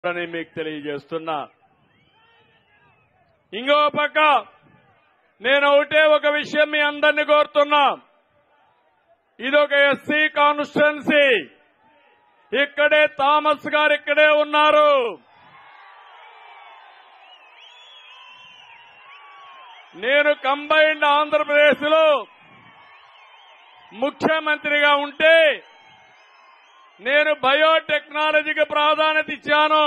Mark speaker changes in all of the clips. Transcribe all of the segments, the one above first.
Speaker 1: అని మీకు తెలియజేస్తున్నా ఇంకో పక్క నేను ఒకటే ఒక విషయం మీ అందరినీ కోరుతున్నా ఇది ఒక ఎస్సీ కాన్స్టిట్యున్సీ ఇక్కడే థామస్ గారు ఇక్కడే ఉన్నారు నేను కంబైన్డ్ ఆంధ్రప్రదేశ్ లో ముఖ్యమంత్రిగా ఉంటే నేను బయోటెక్నాలజీకి ప్రాధాన్యత ఇచ్చాను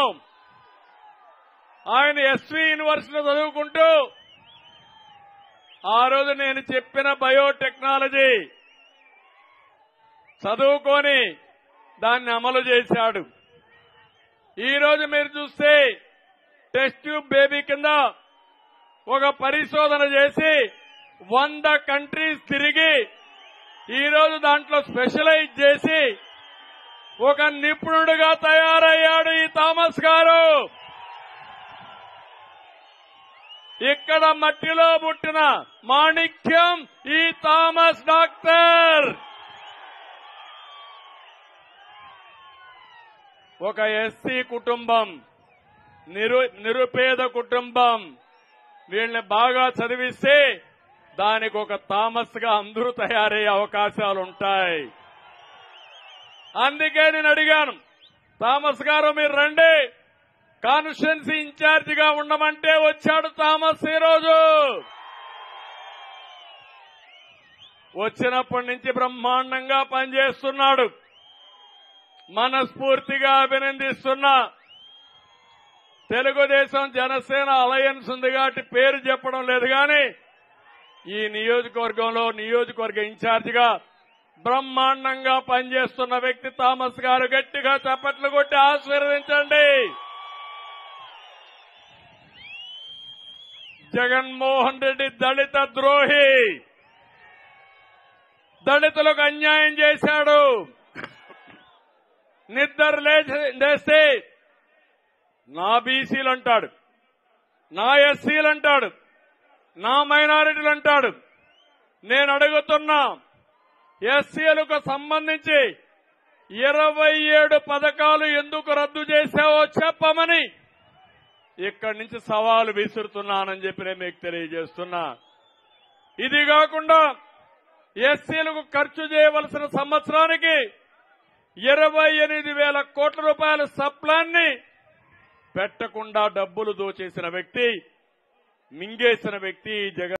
Speaker 1: ఆయన ఎస్వి యూనివర్సిటీలో చదువుకుంటూ ఆ రోజు నేను చెప్పిన బయోటెక్నాలజీ చదువుకొని దాన్ని అమలు చేశాడు ఈ రోజు మీరు చూస్తే టెస్ట్ ట్యూబ్ బేబీ కింద ఒక పరిశోధన చేసి వంద కంట్రీస్ తిరిగి ఈ రోజు దాంట్లో స్పెషలైజ్ చేసి ఒక నిపుణుడిగా తయారయ్యాడు ఈ థామస్ గారు ఇక్కడ మట్టిలో పుట్టిన మాణిక్యం ఈ థామస్ డాక్టర్ ఒక ఎస్సీ కుటుంబం నిరు నిరుపేద కుటుంబం వీళ్ళని బాగా చదివిస్తే దానికి ఒక థామస్ గా అందరూ తయారయ్యే అవకాశాలు ఉంటాయి అందుకే నేను అడిగాను థామస్ గారు మీరు రండి కాన్స్టిట్యున్సీ ఇన్ఛార్జ్ గా ఉండమంటే వచ్చాడు థామస్ ఈ రోజు వచ్చినప్పటి నుంచి బ్రహ్మాండంగా పనిచేస్తున్నాడు మనస్ఫూర్తిగా అభినందిస్తున్నా తెలుగుదేశం జనసేన అలయన్స్ ఉంది కాబట్టి పేరు చెప్పడం లేదు కానీ ఈ నియోజకవర్గంలో నియోజకవర్గ ఇన్ఛార్జిగా బ్రహ్మాండంగా పనిచేస్తున్న వ్యక్తి థామస్ గారు గట్టిగా చప్పట్లు కొట్టి ఆశీర్వదించండి జగన్మోహన్ రెడ్డి దళిత ద్రోహి దళితులకు అన్యాయం చేశాడు నిద్ర లేచి- లేస్తే నా బీసీలు అంటాడు నా ఎస్సీలు అంటాడు నా మైనారిటీలు అంటాడు నేను అడుగుతున్నా ఎస్సీలకు సంబంధించి ఇరవై ఏడు పథకాలు ఎందుకు రద్దు చేశావో చెప్పమని ఇక్కడి నుంచి సవాలు విసురుతున్నానని చెప్పి నేను మీకు తెలియజేస్తున్నా ఇది కాకుండా ఎస్సీలకు ఖర్చు చేయవలసిన సంవత్సరానికి ఇరవై ఎనిమిది వేల కోట్ల రూపాయల సప్లాన్ని పెట్టకుండా డబ్బులు దోచేసిన వ్యక్తి మింగేసిన వ్యక్తి ఈ జగన్